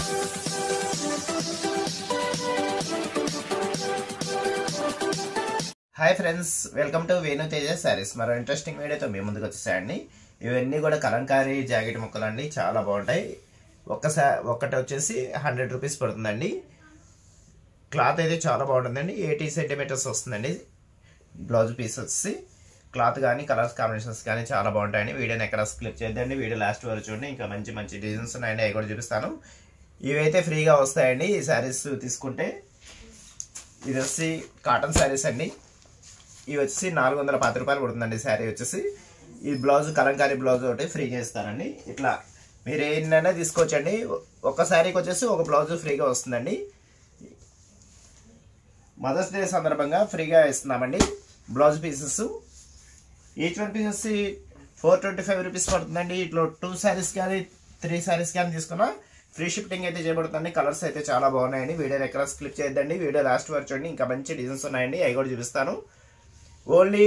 hi friends welcome to Venu Teja saris మరో interesting వీడియోతో మీ ముందుకు వచ్చేసాయండి ఇవన్నీ కూడా కలంకారీ జాకెట్ ముక్కలు అండి చాలా బాగుంటాయి ఒక్కసారి ఒక్కటి వచ్చేసి హండ్రెడ్ రూపీస్ పడుతుందండి క్లాత్ అయితే చాలా బాగుంటుందండి ఎయిటీ సెంటీమీటర్స్ వస్తుందండి బ్లౌజ్ పీస్ వచ్చి క్లాత్ కానీ కలర్స్ కాంబినేషన్స్ కానీ చాలా బాగుంటాయండి వీడియోని ఎక్కడ స్క్లిప్ చేద్దండి వీడియో లాస్ట్ వరకు చూడండి ఇంకా మంచి మంచి డిజైన్స్ ఉన్నాయండి అవి కూడా చూపిస్తాను ఇవైతే ఫ్రీగా వస్తాయండి ఈ శారీస్ తీసుకుంటే ఇది వచ్చి కాటన్ శారీస్ అండి ఇవి వచ్చేసి నాలుగు వందల పది రూపాయలు పడుతుందండి శారీ వచ్చేసి ఈ బ్లౌజ్ కలంకారీ బ్లౌజ్ ఒకటి ఫ్రీగా ఇస్తారండి ఇట్లా మీరు ఏంటైనా తీసుకోవచ్చండి ఒక శారీకి వచ్చేసి ఒక బ్లౌజ్ ఫ్రీగా వస్తుందండి మదర్స్ డే సందర్భంగా ఫ్రీగా ఇస్తున్నామండి blouse pieces each one pieces four twenty five rupees పడుతుందండి ఇట్లా టూ శారీస్ కానీ త్రీ శారీస్ కానీ తీసుకున్నా ఫ్రీ షిఫ్టింగ్ అయితే చేయబడుతుంది కలర్స్ అయితే చాలా బాగున్నాయండి వీడియో ఎక్కడ స్క్లిప్ చేయొద్దండి వీడియో లాస్ట్ వరకు చూడండి ఇంకా మంచి డిజైన్స్ ఉన్నాయండి అవి కూడా చూపిస్తాను only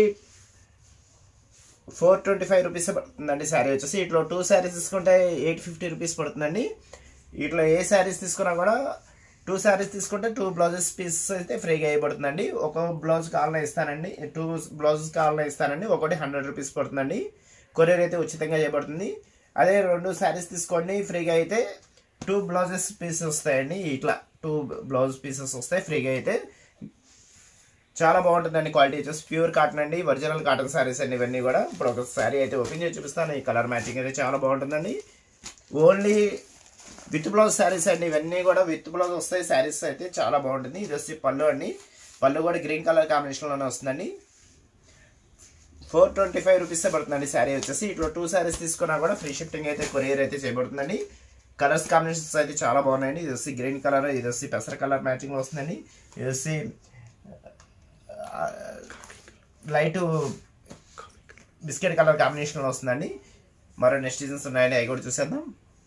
four twenty five rupees పడుతుందండి శారీ వచ్చేసి ఇట్లా టూ శారీస్ తీసుకుంటే ఎయిట్ ఫిఫ్టీ రూపీస్ పడుతుందండి ఇట్లా ఏ శారీస్ తీసుకున్నా కూడా టూ శారీస్ తీసుకుంటే టూ బ్లౌజెస్ పీసెస్ అయితే ఫ్రీగా వేయబడుతుందండి ఒక బ్లౌజ్ కావాలన్నా ఇస్తానండి టూ బ్లౌజెస్ కావాలన్నా ఇస్తానండి ఒకటి హండ్రెడ్ రూపీస్ పడుతుందండి కొరియర్ అయితే ఉచితంగా చేయబడుతుంది అదే రెండు శారీస్ తీసుకోండి ఫ్రీగా అయితే టూ బ్లౌజెస్ పీసెస్ వస్తాయండి ఇట్లా టూ బ్లౌజ్ పీసెస్ వస్తాయి ఫ్రీగా అయితే చాలా బాగుంటుందండి క్వాలిటీ వచ్చేసి ప్యూర్ కాటన్ అండి ఒరిజినల్ కాటన్ శారీస్ అండి ఇవన్నీ కూడా ఇప్పుడు ఒక శారీ అయితే ఓపెన్ చేసి చూపిస్తాను ఈ కలర్ మ్యాచింగ్ అయితే చాలా బాగుంటుందండి ఓన్లీ విత్ బ్లౌజ్ శారీస్ అండి ఇవన్నీ కూడా విత్ బ్లౌజ్ వస్తాయి శారీస్ అయితే చాలా బాగుంటుంది ఇది వచ్చి పళ్ళు అండి పళ్ళు కూడా గ్రీన్ కలర్ కాంబినేషన్లోనే వస్తుందండి ఫోర్ ట్వంటీ ఫైవ్ రూపీసే పడుతుందండి శారీ వచ్చేసి ఇట్లా టూ శారీస్ తీసుకున్నా కూడా ఫ్రీ షిఫ్టింగ్ అయితే కొరియర్ అయితే చేయబడుతుందండి కలర్స్ కాంబినేషన్స్ అయితే చాలా బాగున్నాయండి ఇది వచ్చి గ్రీన్ కలర్ ఇది వచ్చి పెసర కలర్ మ్యాచింగ్ వస్తుందండి ఇది వచ్చి లైట్ బిస్కెట్ కలర్ కాంబినేషన్లో వస్తుందండి మరో నెక్స్ట్ సీజన్స్ ఉన్నాయండి అవి కూడా చూసేద్దాం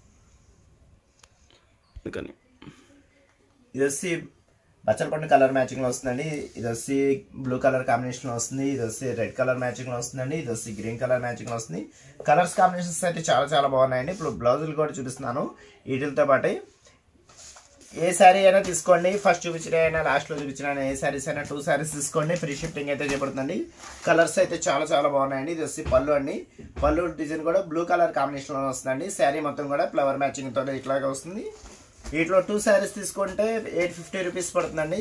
అందుకని ఇది వచ్చి బచ్చల పండు కలర్ మ్యాచింగ్ లో వస్తుందండి ఇది వచ్చి బ్లూ కలర్ కాంబినేషన్ లో వస్తుంది ఇది వచ్చి రెడ్ కలర్ మ్యాచింగ్ లో వస్తుందండి ఇది వచ్చి గ్రీన్ కలర్ మ్యాచింగ్ లో వస్తుంది కలర్స్ కాంబినేషన్స్ అయితే చాలా చాలా బాగున్నాయండి ఇప్పుడు బ్లౌజులు కూడా చూపిస్తున్నాను వీటితో పాటు ఏ శారీ అయినా తీసుకోండి ఫస్ట్ చూపించిన అయినా లాస్ట్ లో చూపించిన అయినా ఏ శారీస్ అయినా టూ శారీస్ తీసుకోండి ఫ్రీ షిఫ్టింగ్ అయితే చేయబడుతుందండి కలర్స్ అయితే చాలా చాలా బాగున్నాయండి ఇది వచ్చి పళ్ళు అండి పళ్ళు డిజైన్ కూడా బ్లూ కలర్ కాంబినేషన్ లో వస్తుందండి శారీ మొత్తం కూడా ఫ్లవర్ మ్యాచింగ్ తోటి ఇట్లాగా వస్తుంది వీటిలో టూ శారీస్ తీసుకుంటే ఎయిట్ ఫిఫ్టీ రూపీస్ పడుతుందండి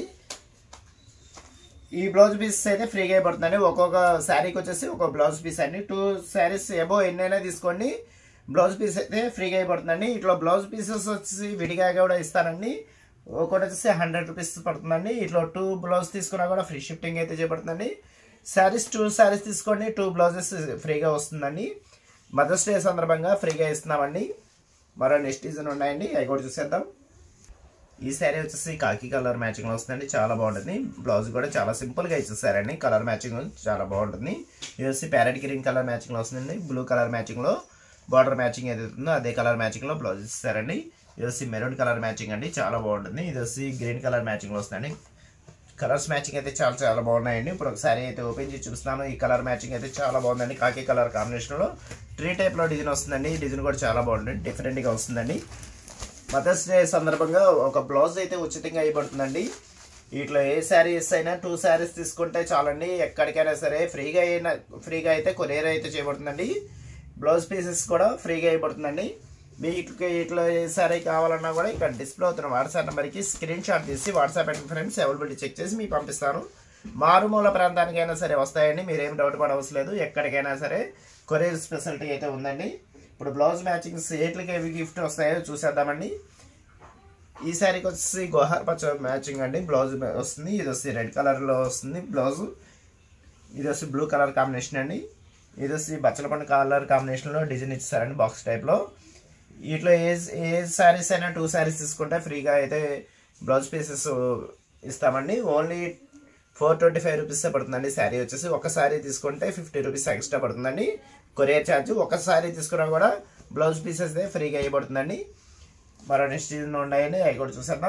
ఈ బ్లౌజ్ పీస్ అయితే ఫ్రీగా పడుతుందండి ఒక్కొక్క శారీకి వచ్చేసి ఒక బ్లౌజ్ పీస్ అండి టూ శారీస్ ఎబో ఎన్నైనా తీసుకోండి బ్లౌజ్ పీస్ అయితే ఫ్రీగా అయిపోతుందండి ఇట్లా బ్లౌజ్ పీసెస్ వచ్చేసి విడిగా కూడా ఇస్తానండి ఒకటి వచ్చేసి హండ్రెడ్ రూపీస్ పడుతుందండి ఇట్లా టూ బ్లౌజ్ తీసుకున్నా కూడా ఫ్రీ షిఫ్టింగ్ అయితే చేయబడుతుందండి శారీస్ టూ శారీస్ తీసుకోండి టూ బ్లౌజెస్ ఫ్రీగా వస్తుందండి మదర్స్ డే సందర్భంగా ఫ్రీగా ఇస్తున్నామండి మరో నెక్స్ట్ డిజైన్ ఉన్నాయండి అవి కూడా చూసేద్దాం ఈ శారీ వచ్చేసి కాకి కలర్ మ్యాచింగ్ లో వస్తుందండి చాలా బాగుంటుంది బ్లౌజ్ కూడా చాలా సింపుల్ గా ఇచ్చేసారండి కలర్ మ్యాచింగ్ చాలా బాగుంటుంది ఇది వచ్చి ప్యారెట్ గ్రీన్ కలర్ మ్యాచింగ్ లో వస్తుందండి బ్లూ కలర్ మ్యాచింగ్ లో బార్డర్ మ్యాచింగ్ ఏదైతే ఉందో అదే కలర్ మ్యాచింగ్ లో బ్లౌజ్ ఇస్తారండి ఇది వచ్చి మెరూన్ కలర్ మ్యాచింగ్ అండి చాలా బాగుంటుంది ఇది వచ్చి గ్రీన్ కలర్ మ్యాచింగ్ లో వస్తుందండి కలర్స్ మ్యాచింగ్ అయితే చాలా చాలా బాగున్నాయండి ఇప్పుడు ఒకసారి అయితే ఓపెన్ చేసి చూపిస్తున్నాను ఈ కలర్ మ్యాచింగ్ అయితే చాలా బాగుందండి కాకి కలర్ కాంబినేషన్లో ట్రీ టైప్లో డిజైన్ వస్తుందండి ఈ డిజైన్ కూడా చాలా బాగుంటుంది డిఫరెంట్గా వస్తుందండి మదర్స్ డే సందర్భంగా ఒక బ్లౌజ్ అయితే ఉచితంగా ఇవ్వబడుతుందండి ఇట్లా ఏ శారీస్ అయినా టూ శారీస్ తీసుకుంటే చాలండి ఎక్కడికైనా సరే ఫ్రీగా అయినా ఫ్రీగా అయితే కొరియర్ అయితే చేయబడుతుందండి బ్లౌజ్ పీసెస్ కూడా ఫ్రీగా ఇవ్వబడుతుందండి మీకు ఇట్లా ఏ సారీ కావాలన్నా కూడా ఇక్కడ డిస్ప్లే అవుతున్న వాట్సాప్ నెంబర్కి స్క్రీన్ షాట్ తీసి WhatsApp and friends availability check చేసి మీకు పంపిస్తాను మారుమూల ప్రాంతానికైనా సరే వస్తాయండి మీరేం డౌట్ పడవలసిన లేదు ఎక్కడికైనా సరే కొరియర్ స్పెషాలిటీ అయితే ఉందండి ఇప్పుడు బ్లౌజ్ మ్యాచింగ్స్ ఏట్లకి ఏవి గిఫ్ట్ వస్తాయో చూసేద్దామండి ఈ శారీకి వచ్చేసి గోహార్ పచ్చ మ్యాచింగ్ అండి బ్లౌజ్ వస్తుంది ఇది వచ్చి రెడ్ కలర్లో వస్తుంది బ్లౌజ్ ఇది వచ్చి బ్లూ కలర్ కాంబినేషన్ అండి ఇది వచ్చి బచ్చలపండు కలర్ కాంబినేషన్లో డిజైన్ ఇచ్చారండి బాక్స్ టైప్లో వీటిలో ఏ ఏ శారీస్ అయినా టూ శారీస్ తీసుకుంటే ఫ్రీగా అయితే బ్లౌజ్ పీసెస్ ఇస్తామండి ఓన్లీ ఫోర్ ట్వంటీ ఫైవ్ రూపీసే పడుతుందండి శారీ వచ్చేసి ఒక శారీ తీసుకుంటే ఫిఫ్టీ రూపీస్ ఎక్స్ట్రా పడుతుందండి కొరియర్ ఛార్జ్ ఒక శారీ తీసుకున్నా కూడా బ్లౌజ్ పీసెస్ ఫ్రీగా ఇవ్వబడుతుందండి మరో నెక్స్ట్ సీజన్ ఉన్నాయని అవి కూడా చూసేద్దాం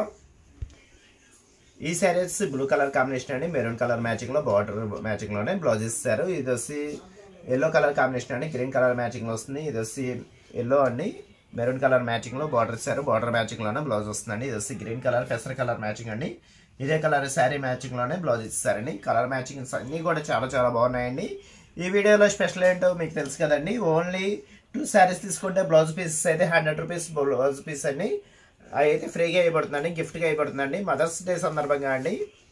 ఈ శారీ వచ్చి బ్లూ కలర్ కాంబినేషన్ అండి మెరూన్ కలర్ మ్యాచింగ్ లో బార్డర్ మ్యాచింగ్ లోనే బ్లౌజ్ ఇస్తారు ఇది వచ్చి ఎల్లో కలర్ కాంబినేషన్ అండి గ్రీన్ కలర్ మ్యాచింగ్ లో వస్తుంది ఇది వచ్చి ఎల్లో అండి మెరూన్ కలర్ మ్యాచింగ్ లో బార్డర్ ఇచ్చారు బార్డర్ మ్యాచింగ్ లోనే బ్లౌజ్ వస్తుందండి ఇది వచ్చి గ్రీన్ కలర్ పెసర కలర్ మ్యాచింగ్ అండి ఇదే కలర్ శారీ మ్యాచింగ్ లోనే బ్లౌజ్ ఇస్తారండి కలర్ మ్యాచింగ్స్ అన్నీ కూడా చాలా చాలా బాగున్నాయండి ఈ వీడియోలో స్పెషల్ ఏంటో మీకు తెలుసు కదండి ఓన్లీ టూ శారీస్ తీసుకుంటే బ్లౌజ్ పీసెస్ అయితే హండ్రెడ్ రూపీస్ బ్లౌజ్ పీస్ అండి అవి అయితే ఫ్రీగా ఇవ్వబడుతుందండి గిఫ్ట్గా ఇవ్వబడుతుందండి మదర్స్ డే సందర్భంగా అండి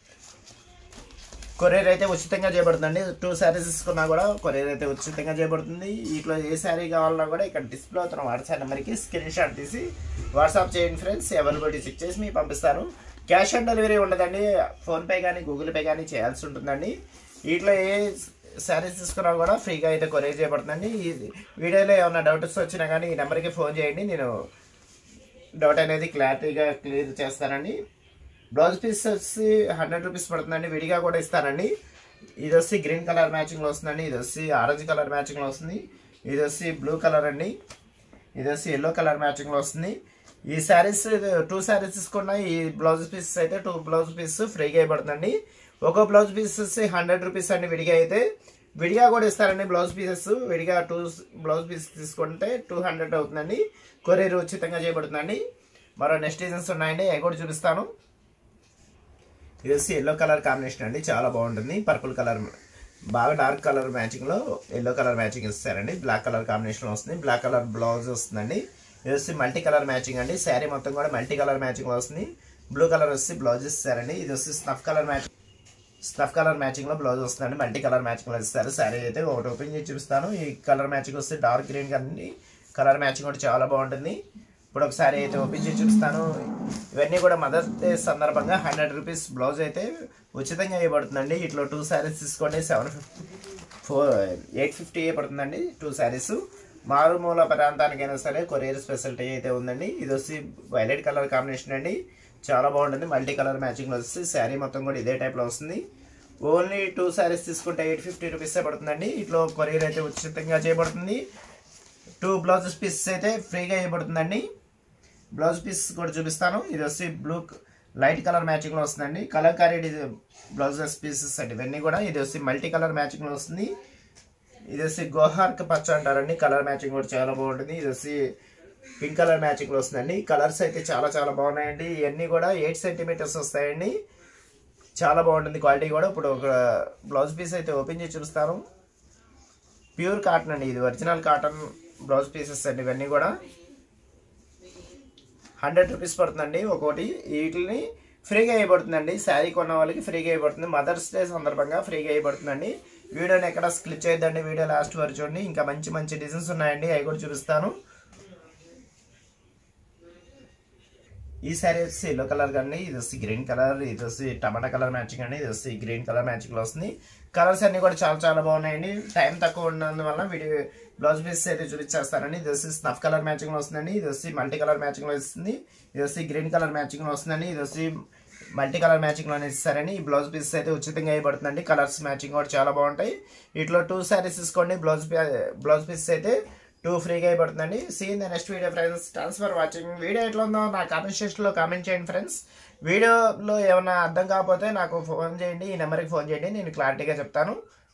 కొరియర్ అయితే ఉచితంగా చేయబడుతుందండి టూ శారీస్ తీసుకున్నా కూడా కొరియర్ అయితే ఉచితంగా చేయబడుతుంది వీటిలో ఏ శారీ కావాలన్నా కూడా ఇక్కడ డిస్ప్లే అవుతున్న వాట్సాప్ నెంబర్కి స్క్రీన్ షాట్ తీసి వాట్సాప్ చేయండి ఫ్రెండ్స్ అవైలబిలిటీ చెక్ చేసి మీకు పంపిస్తాను క్యాష్ ఆన్ డెలివరీ ఉండదండి ఫోన్పే కానీ గూగుల్ పే కానీ చేయాల్సి ఉంటుందండి వీటిలో ఏ శారీస్ తీసుకున్నా కూడా ఫ్రీగా అయితే కొరియర్ చేయబడుతుందండి ఈ వీడియోలో ఏమైనా డౌట్స్ వచ్చినా కానీ ఈ నెంబర్కి ఫోన్ చేయండి నేను డౌట్ అనేది క్లారిటీగా క్లియర్ చేస్తానండి బ్లౌజ్ పీస్ వచ్చి హండ్రెడ్ రూపీస్ పడుతుందండి విడిగా కూడా ఇస్తానండి ఇది వచ్చి గ్రీన్ కలర్ మ్యాచింగ్లో వస్తుందండి ఇది వచ్చి ఆరెంజ్ కలర్ మ్యాచింగ్లో వస్తుంది ఇది వచ్చి బ్లూ కలర్ అండి ఇది వచ్చి ఎల్లో కలర్ మ్యాచింగ్లో వస్తుంది ఈ శారీస్ టూ శారీస్ తీసుకున్న ఈ బ్లౌజ్ పీస్ అయితే టూ బ్లౌజ్ పీస్ ఫ్రీగా ఇవ్వబడుతుందండి ఒక బ్లౌజ్ పీస్ వచ్చి హండ్రెడ్ రూపీస్ అండి విడిగా అయితే విడిగా కూడా ఇస్తారండి బ్లౌజ్ పీసెస్ విడిగా టూ బ్లౌజ్ పీస్ తీసుకుంటే టూ హండ్రెడ్ అవుతుందండి కొరియర్ ఉచితంగా చేయబడుతుందండి మరో నెక్స్ట్ డిజైన్స్ ఉన్నాయండి అవి కూడా చూపిస్తాను ఇది వచ్చి ఎల్లో కలర్ కాంబినేషన్ అండి చాలా బాగుంటుంది పర్పుల్ కలర్ బాగా డార్క్ కలర్ మ్యాచింగ్ లో ఎల్లో కలర్ మ్యాచింగ్ ఇస్తారండి బ్లాక్ కలర్ కాంబినేషన్ వస్తుంది బ్లాక్ కలర్ బ్లౌజ్ వస్తుందండి ఇది వచ్చి మల్టీ కలర్ మ్యాచింగ్ అండి శారీ మొత్తం కూడా మల్టీ కలర్ మ్యాచింగ్ లో వస్తుంది బ్లూ కలర్ వచ్చి బ్లౌజ్ ఇస్తారండి ఇది వచ్చి snuff colour matching snuff colour matching లో బ్లౌజ్ వస్తుందండి మల్టీ కలర్ మ్యాచింగ్ లో ఇస్తారు శారీ అయితే ఒకటి ఓపెన్ చేసి చూపిస్తాను ఈ కలర్ మ్యాచింగ్ వస్తే డార్క్ గ్రీన్ కానీ కలర్ మ్యాచింగ్ కూడా చాలా బాగుంటుంది ఇప్పుడు ఒకసారి అయితే ఓపెన్ చేసి చూపిస్తాను ఇవన్నీ కూడా మదర్స్ డే సందర్భంగా హండ్రెడ్ రూపీస్ బ్లౌజ్ అయితే ఉచితంగా ఇవ్వబడుతుందండి ఇట్లా టూ శారీస్ తీసుకోండి seven fifty four eight fifty పడుతుందండి టూ శారీస్ మారుమూల ప్రాంతానికైనా సరే కొరియర్ స్పెషాలిటీ అయితే ఉందండి ఇది వచ్చి వైలెట్ కలర్ కాంబినేషన్ అండి చాలా బాగుంటుంది మల్టీ కలర్ మ్యాచింగ్లో వచ్చి శారీ మొత్తం కూడా ఇదే టైప్లో వస్తుంది ఓన్లీ టూ శారీస్ తీసుకుంటే ఎయిట్ ఫిఫ్టీ రూపీసే పడుతుందండి ఇట్లా కొరియర్ అయితే ఉచితంగా చేయబడుతుంది టూ బ్లౌజెస్ పీసెస్ అయితే ఫ్రీగా ఇవ్వబడుతుందండి బ్లౌజ్ పీస్ కూడా చూపిస్తాను ఇది వచ్చి బ్లూ లైట్ కలర్ మ్యాచింగ్లో వస్తుందండి కలంకారీ డిజైన్ బ్లౌజెస్ పీసెస్ అండి ఇవన్నీ కూడా ఇది వచ్చి మల్టీ కలర్ మ్యాచింగ్లో వస్తుంది ఇది వచ్చి గోహార్క్ పచ్చ అంటారండి కలర్ మ్యాచింగ్ కూడా చాలా బాగుంటుంది ఇది వచ్చి పింక్ కలర్ మ్యాచింగ్లో వస్తుందండి కలర్స్ అయితే చాలా చాలా బాగున్నాయండి ఇవన్నీ కూడా ఎయిట్ సెంటీమీటర్స్ వస్తాయండి చాలా బాగుంటుంది క్వాలిటీ కూడా ఇప్పుడు ఒక బ్లౌజ్ పీస్ అయితే ఓపెన్ చేసి చూపిస్తాను ప్యూర్ కాటన్ అండి ఇది ఒరిజినల్ కాటన్ బ్లౌజ్ పీసెస్ అండి ఇవన్నీ కూడా హండ్రెడ్ రూపీస్ పడుతుందండి ఒక్కోటి వీటిని ఫ్రీగా ఇవ్వబడుతుందండి శారీ కొన్న వాళ్ళకి ఫ్రీగా ఇవ్వబడుతుంది మదర్స్ డే సందర్భంగా ఫ్రీగా ఇవ్వబడుతుందండి వీడియోని ఎక్కడ స్క్లిప్ చేయొద్దండి వీడియో లాస్ట్ వరకు చూడండి ఇంకా మంచి మంచి డిజైన్స్ ఉన్నాయండి అవి కూడా చూపిస్తాను ఈ శారీ వచ్చి ఎల్లో కలర్ కండి ఇది వచ్చి గ్రీన్ కలర్ ఇది వచ్చి టమాటా కలర్ మ్యాచింగ్ అండి ఇది వచ్చి గ్రీన్ కలర్ మ్యాచింగ్ లో వస్తుంది కలర్స్ అన్ని కూడా చాలా చాలా బాగున్నాయండి టైం తక్కువ ఉన్నందువల్ల వీడియో బ్లౌజ్ పీస్ అయితే చూపించేస్తానండి ఇది వచ్చి స్నఫ్ కలర్ మ్యాచింగ్ లో వస్తుందండి ఇది వచ్చి మల్టీ కలర్ మ్యాచింగ్ లో వస్తుంది ఇది వచ్చి గ్రీన్ కలర్ మ్యాచింగ్ లో వస్తుందండి ఇది వచ్చి మల్టీ కలర్ మ్యాచింగ్ లోనే ఇస్తారని ఈ బ్లౌజ్ పీస్ అయితే ఉచితంగా ఇవ్వబడుతుందండి కలర్స్ మ్యాచింగ్ కూడా చాలా బాగుంటాయి వీటిలో టూ శారీస్ తీసుకోండి బ్లౌజ్ బ్లౌజ్ పీస్ అయితే టూ ఫ్రీగా అయిపోతుందండి see the next video friends thanks for watching video ఎట్లా ఉందో నా కామెంట్ సెక్షన్లో కామెంట్ చేయండి ఫ్రెండ్స్ వీడియోలో ఏమైనా అర్థం కాకపోతే నాకు ఫోన్ చేయండి ఈ నెంబర్కి ఫోన్ చేయండి నేను క్లారిటీగా చెప్తాను